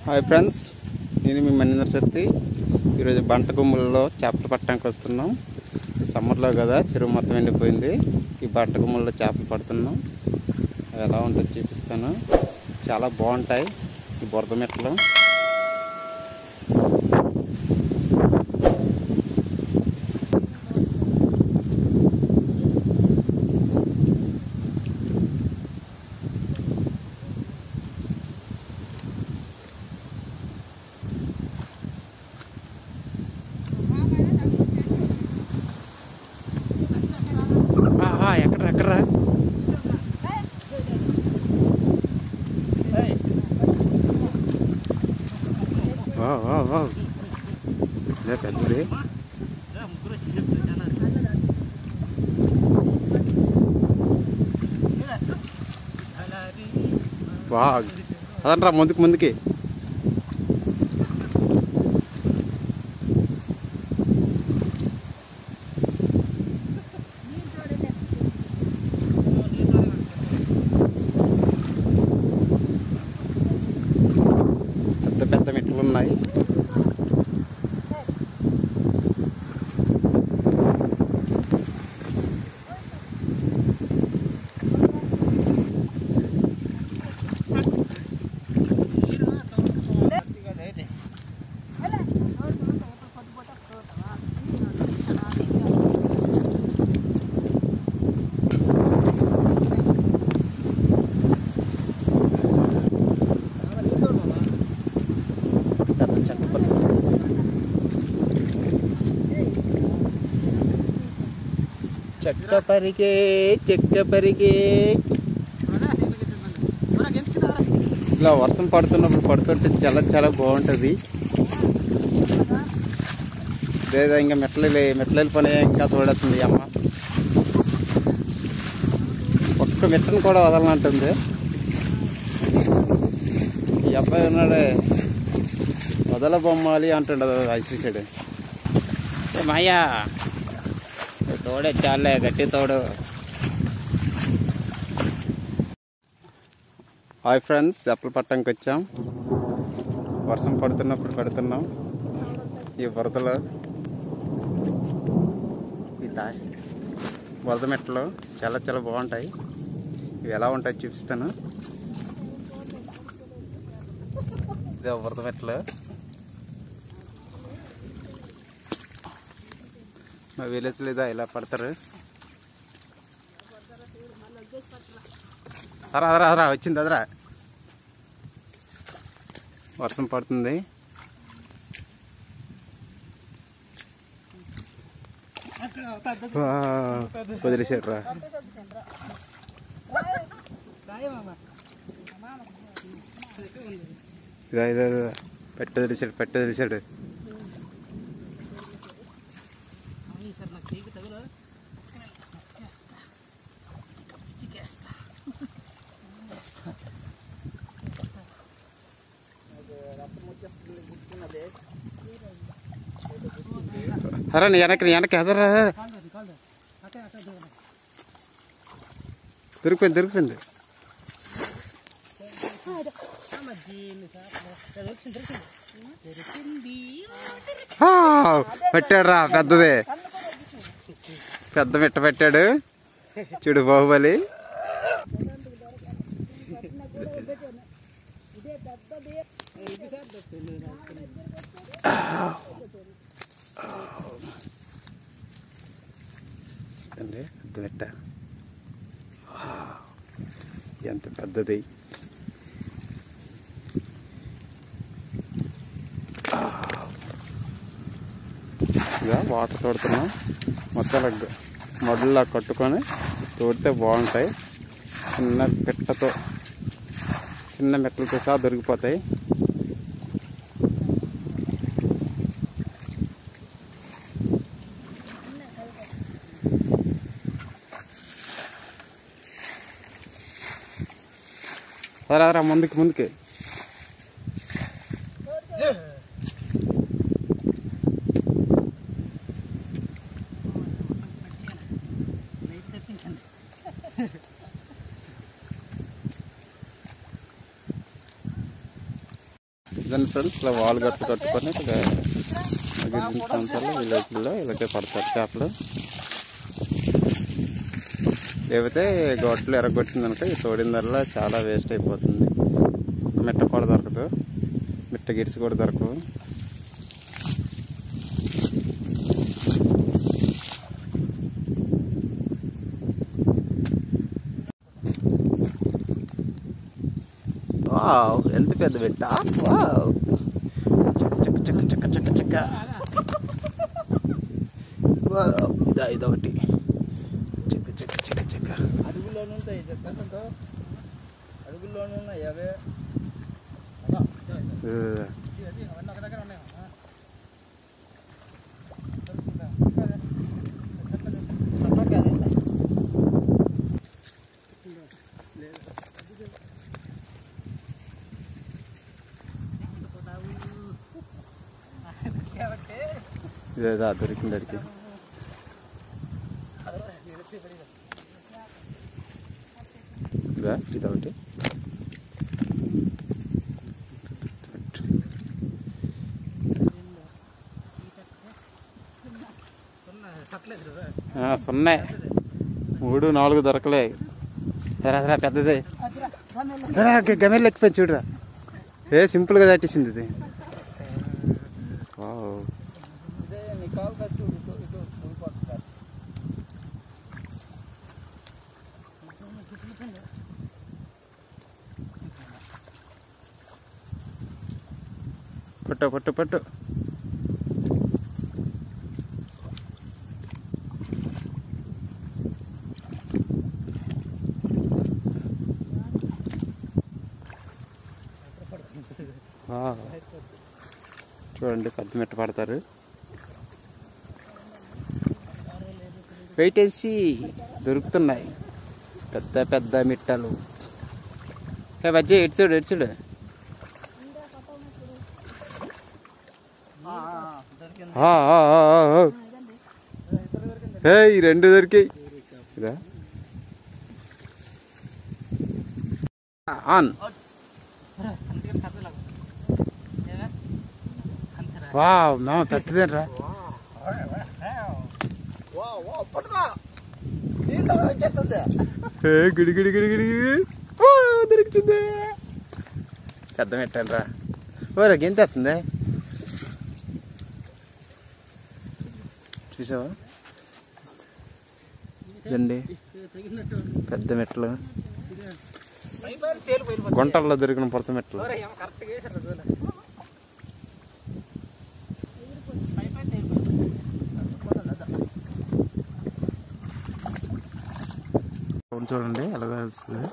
Hi friends నేను మీ మనిందర్ శక్తి ఈరోజు బంట గుమ్ములలో చేపలు పట్టడానికి వస్తున్నాం ఈ సమ్మర్లో కదా చెరువు మొత్తం ఎండిపోయింది ఈ బంట గుమ్ములలో చేపలు పడుతున్నాం అవి ఎలా ఉంటుందో చూపిస్తాను చాలా బాగుంటాయి ఈ బురద మెట్టలు ఆహా, ఎక్కడ ఎక్కడ వావ్, వావ్, వావ్. ఇదే పెద్దది వా అదంట్రా ముందుకు ముందుకి పెద్ద పెద్ద మెట్లు ఉన్నాయి పెద్ద చెక్క పల్లి చెక్క పరిగే చెక్క పరిగే ఇలా వర్షం పడుతున్నప్పుడు పడుతుంటే చాలా చాలా బాగుంటుంది లేదా ఇంకా మెట్ల మెట్ల పని ఇంకా చూడవుతుంది అమ్మ ఒక్క మెట్టను కూడా వదలనంటుంది ఈ అబ్బాయి ఉన్నాడే వదల బొమ్మాలి అంటుండదు ఐశ్రీసాడు ఏ మాయా ఏ తోడే చాలే గట్టి తోడు హాయ్ ఫ్రెండ్స్ చేపలు పట్టడానికి వచ్చాం వర్షం పడుతున్నప్పుడు పెడుతున్నాం ఈ వరదలు ఈ దా వరద మెట్టలు చాలా చాలా బాగుంటాయి ఇవి ఎలా ఉంటాయి చూపిస్తాను ఇదే వరద మెట్టలు మా విలేజ్ లేదా ఇలా పడతారు అరా అరా అరా వచ్చింది అదరా వర్షం పడుతుంది వదిలేసాడు రా ఇదా ఇదా ఇదా. పెట్ట వదిలేసాడు పెట్ట వదిలేసాడు అరే నీ వెనక్కి నీ వెనక్కి ఎదరా దొరికిపోయింది దొరికిపోయింది ఆ, పెట్టాడు రా పెద్దది పెద్ద మిట్ట పెట్టాడు చూడు బాహుబలి అండి పెద్ద మిట్ట ఎంత పెద్దది ఇక వాటర్ తోడుతున్నాం మొత్తం మడుల్లా కట్టుకొని తోడితే బాగుంటాయి చిన్న పిట్టతో చిన్న మెట్లతో సహా దొరికిపోతాయి రా రా ముందుకి ముందుకి దాని ఫ్రెండ్స్ ఇలా వాల్ గట్టు కట్టుకొని ఇలా గిరిజన ప్రాంతాల్లో విలేజ్లో ఇలాగే పడతారు చేపలు లేకపోతే గొడ్లు ఎరగొచ్చింది కనుక ఈ తోడిన ధరలో చాలా వేస్ట్ అయిపోతుంది మిట్ట కూడా దొరకదు మిట్ట గిరిసి కూడా దొరకవు వావ్ ఎంత పెద్ద బిడ్డ వావ్ చక్క చక్క చక్క చక్క చక్క చక్క వావ్ ఇదా ఇదొకటి చక్క చక్క చక్క చక్క అడుగుల్లోనే ఉంటాయి చెప్పండి అడుగుల్లోనే ఉన్నాయి అవే Uh, అవన్నీ ఒక దగ్గర ఉన్నాయి ఇదేదా దొరికింది అడిగి ఇదా ఇదొకటి ఆ, సున్నాయి మూడు నాలుగు దొరకలే రా రా పెద్దది రా, గ- గమెల్ ఎక్కిపోయింది చూడరా ఏ సింపుల్గా తట్టేసింది ఇది వావ్. ఇదే నీ కాలు ఖర్చు ఇటు ఇటు ఊరిపోతుంది కాస్త. పట్టు పట్టు పట్టు వావ్. చూడండి పెద్ద మెట్ట పడతారు వెయిట్ వేసి దొరుకుతున్నాయి పెద్ద పెద్ద మిట్టలు ఏ బజ్జీ ఎటు చూడు ఎటు చూడు ఆ, ఆ, ఆ, దొరికింది ఆ, ఆ, ఆ, ఆ, ఆ. ఏయ్, ఈ రెండు దొరికాయి ఇదా ఆన్ అందుకని కథలాగా ఏమే? అంతేరా వా మామ పెద్దదేనరా వా వా పట్టుకో నీళ్ళు వచ్చేస్తుంది ఏ గిడి గిడి గిడి గిడి గిడి. ఓ, దొరికింది పెద్ద మెట్టనరా ఓరా గింత వస్తుంది చూసావా ఇదండి తగినట్టు పెద్ద మెట్టలు పై పైన తేలిపోయి వెళ్ళిపోతుంది. గుంటల్లో దొరికిన పొరత మెట్టలు ఓరే, ఏమో కరెక్ట్గా వేసారు చూడు. పై పైన తేలిపోయి అవును చూడండి ఎలా కలుస్తుంది